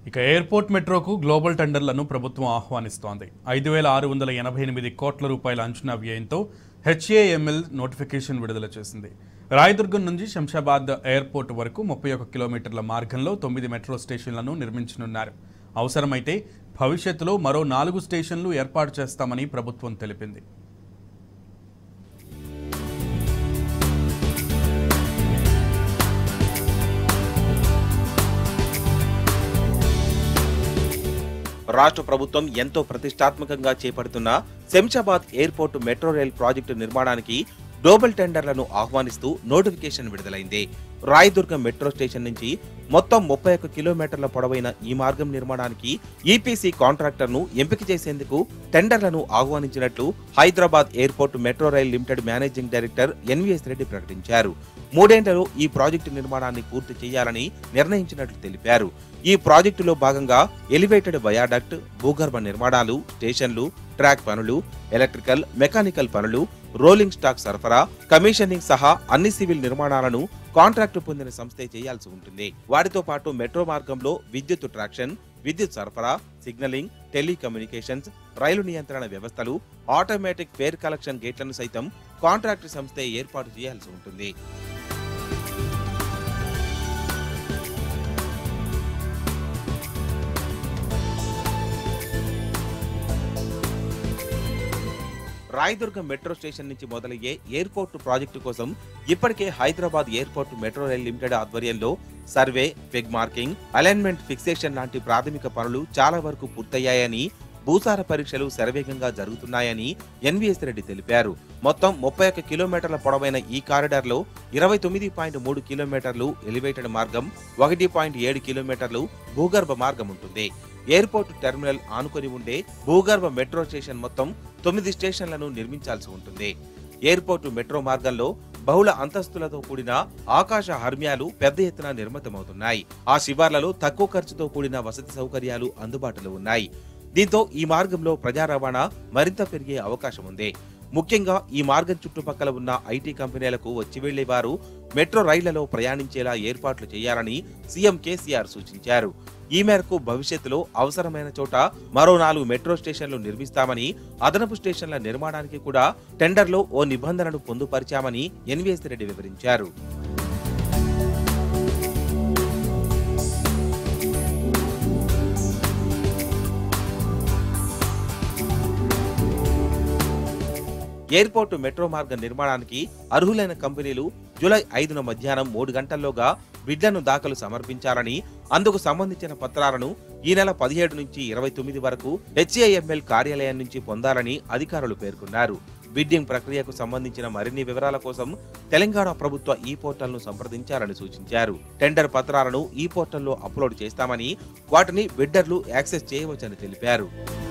ఇక airport మెట్రోకు global టెండర్లను ప్రభుత్వం ఆహ్వానిస్తోంది ఐదు వేల ఆరు వందల ఎనభై ఎనిమిది కోట్ల రూపాయల అంచనా వ్యయంతో హెచ్ఏఎంఎల్ నోటిఫికేషన్ విడుదల చేసింది రాయదుర్గం నుంచి శంషాబాద్ ఎయిర్పోర్ట్ వరకు ముప్పై ఒక కిలోమీటర్ల మార్గంలో తొమ్మిది మెట్రో స్టేషన్లను నిర్మించనున్నారు అవసరమైతే భవిష్యత్తులో మరో నాలుగు స్టేషన్లు ఏర్పాటు చేస్తామని ప్రభుత్వం తెలిపింది రాష్ట్ర ప్రభుత్వం ఎంతో ప్రతిష్టాత్మకంగా చేపడుతున్న Shamshabad airport metro rail project నిర్మాణానికి గ్లోబల్ టెండర్లను ఆహ్వానిస్తూ నోటిఫికేషన్ విడుదలైంది రాయదుర్గం మెట్రో స్టేషన్ నుంచి మొత్తం ముప్పై ఒక్క కిలోమీటర్ల పొడవైన ఈ మార్గం నిర్మాణానికి ఈపీసీ కాంట్రాక్టర్ను ఎంపిక చేసేందుకు టెండర్లను ఆహ్వానించినట్లు Hyderabad airport metro rail limited managing director NVS Reddy ప్రకటించారు మూడేండ్లలో ఈ ప్రాజెక్టు నిర్మాణాన్ని పూర్తి చేయాలని నిర్ణయించినట్లు తెలిపారు ఈ ప్రాజెక్టులో భాగంగా ఎలివేటెడ్ బయాడక్ట్ భూగర్భ నిర్మాణాలు స్టేషన్లు ట్రాక్ పనులు ఎలక్ట్రికల్ మెకానికల్ పనులు రోలింగ్ స్టాక్ సరఫరా కమిషనింగ్ సహా అన్ని సివిల్ నిర్మాణాలను కాంట్రాక్టు పొందిన సంస్థే చేయాల్సి ఉంటుంది వాటితో పాటు మెట్రో మార్గంలో విద్యుత్ ట్రాక్షన్ విద్యుత్ సరఫరా సిగ్నలింగ్ టెలికమ్యూనికేషన్స్ రైలు నియంత్రణ వ్యవస్థలు ఆటోమేటిక్ ఫేర్ కలెక్షన్ గేట్లను సైతం కాంట్రాక్టు సంస్థే ఏర్పాటు చేయాల్సి ఉంటుంది రాయదుర్గం మెట్రో స్టేషన్ నుంచి మొదలయ్యే ఎయిర్పోర్ట్ ప్రాజెక్టు కోసం ఇప్పటికే Hyderabad airport metro rail limited ఆధ్వర్యంలో survey peg marking alignment fixation లాంటి ప్రాథమిక పనులు చాలా వరకు పూర్తయ్యాయని భూసార పరీక్షలు శరవేగంగా జరుగుతున్నాయని ఎన్వీఎస్ రెడ్డి తెలిపారు మొత్తం ముప్పై ఒక్క కిలోమీటర్ల పొడవైన ఈ కారిడార్లో ఇరవై తొమ్మిది పాయింట్ మూడు కిలోమీటర్లు ఎలివేటెడ్ మార్గం ఒకటి పాయింట్ ఏడు కిలోమీటర్లు భూగర్భ మార్గం ఉంటుంది ఎయిర్పోర్ట్ టెర్మినల్ ఆనుకొని ఉండే భూగర్భ మెట్రో స్టేషన్ మొత్తం తొమ్మిది స్టేషన్లను నిర్మించాల్సి ఉంటుంది ఎయిర్పోర్టు మెట్రో మార్గంలో బహుళ అంతస్తులతో కూడిన ఆకాశ హర్మ్యాలు పెద్ద ఎత్తున నిర్మితమవుతున్నాయి ఆ శివార్లలో తక్కువ ఖర్చుతో కూడిన వసతి సౌకర్యాలు అందుబాటులో ఉన్నాయి దీంతో ఈ మార్గంలో ప్రజా రవాణా మరింత పెరిగే అవకాశం ఉంది ముఖ్యంగా ఈ మార్గం చుట్టుపక్కల ఉన్న ఐటీ కంపెనీలకు వచ్చి వెళ్లే వారు మెట్రో రైళ్లలో ప్రయాణించేలా ఏర్పాట్లు చేయాలని సీఎం కేసీఆర్ సూచించారు ఈ మేరకు భవిష్యత్తులో అవసరమైన చోట మరో నాలుగు మెట్రో స్టేషన్లు నిర్మిస్తామని అదనపు స్టేషన్ల నిర్మాణానికి కూడా టెండర్లో ఓ నిబంధనను పొందుపరిచామని ఎన్వీఎస్ రెడ్డి వివరించారు ఎయిర్పోర్టు మెట్రో మార్గం నిర్మాణానికి అర్హులైన కంపెనీలు జూలై ఐదున మధ్యాహ్నం మూడు గంటల్లోగా బిడ్లను దాఖలు సమర్పించాలని అందుకు సంబంధించిన పత్రాలను ఈ నెల పదిహేడు నుంచి ఇరవై తొమ్మిది వరకు హెచ్ఏఎంఎల్ కార్యాలయం నుంచి పొందాలని అధికారులు పేర్కొన్నారు బిడ్డింగ్ ప్రక్రియకు సంబంధించిన మరిన్ని వివరాల కోసం తెలంగాణ ప్రభుత్వ ఈ పోర్టల్ను సంప్రదించాలని సూచించారు టెండర్ పత్రాలను ఈ పోర్టల్లో అప్లోడ్ చేస్తామని వాటిని బిడ్డర్లు యాక్సెస్ చేయవచ్చని తెలిపారు